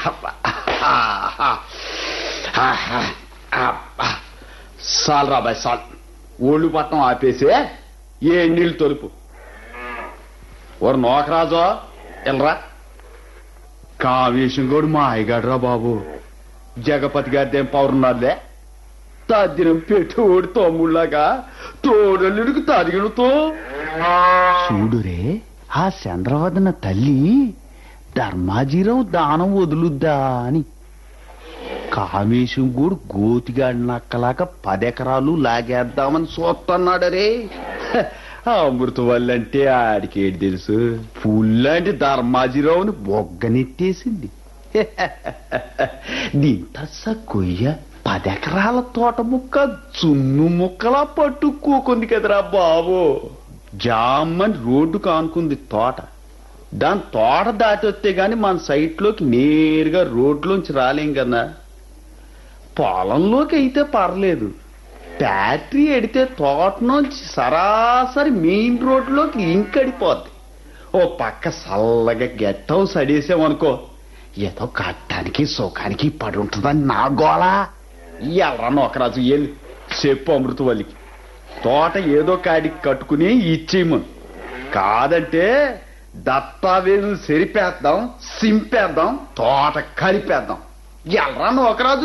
సాల్ రాబాయ్ సాల్ ఓళ్ళు పట్టణం ఆపేసే ఏ నీళ్ళు తొలుపు ఓరు నోకరాజో ఎల్రా కావేశం కూడా మా అయ్యగాడురా బాబు జగపతి గారిదేం పౌరున్నారులే తద్దినం పెట్టి ఓడి తమ్ముళ్ళగా తోడల్లుడికి తదిగినతో చూడురే ఆ చంద్రవదన తల్లి ధర్మాజీరావు దానం వదులుద్దా అని కామేశం కూడా గోతిగాడి నక్కలాగా పదెకరాలు లాగేద్దామని చూస్తున్నాడరే హ, ఆ అమృత వల్లంటే ఆడికేటి తెలుసు పుల్లాంటి ధర్మాజీరావుని బొగ్గనెట్టేసింది దీంతస కొయ్య పదెకరాల తోట ముక్క జున్ను ముక్కలా పట్టుకోకుంది కదరా బాబు జామ్మని రోడ్డు కానుకుంది తోట దాని తోట దాటి వస్తే గాని మన సైట్లోకి నేరుగా రోడ్లోంచి రాలేం కదా పొలంలోకి అయితే పర్లేదు బ్యాటరీ ఎడితే తోట నుంచి సరాసరి మెయిన్ రోడ్లోకి లింక్ అడిపోద్ది ఓ పక్క చల్లగా గెట్ హౌస్ అడేసామనుకో ఏదో కట్టానికి సుఖానికి పడి ఉంటుందని నా గోళ ఎల్రా నోకరాజు వెళ్ళి చెప్పు అమృతవల్లికి తోట ఏదో కాడికి కట్టుకుని ఇచ్చేయమను కాదంటే దత్తావేలు సెరిపేద్దాం సింపేద్దాం తోట కలిపేద్దాం ఎల్రా నోకరాజు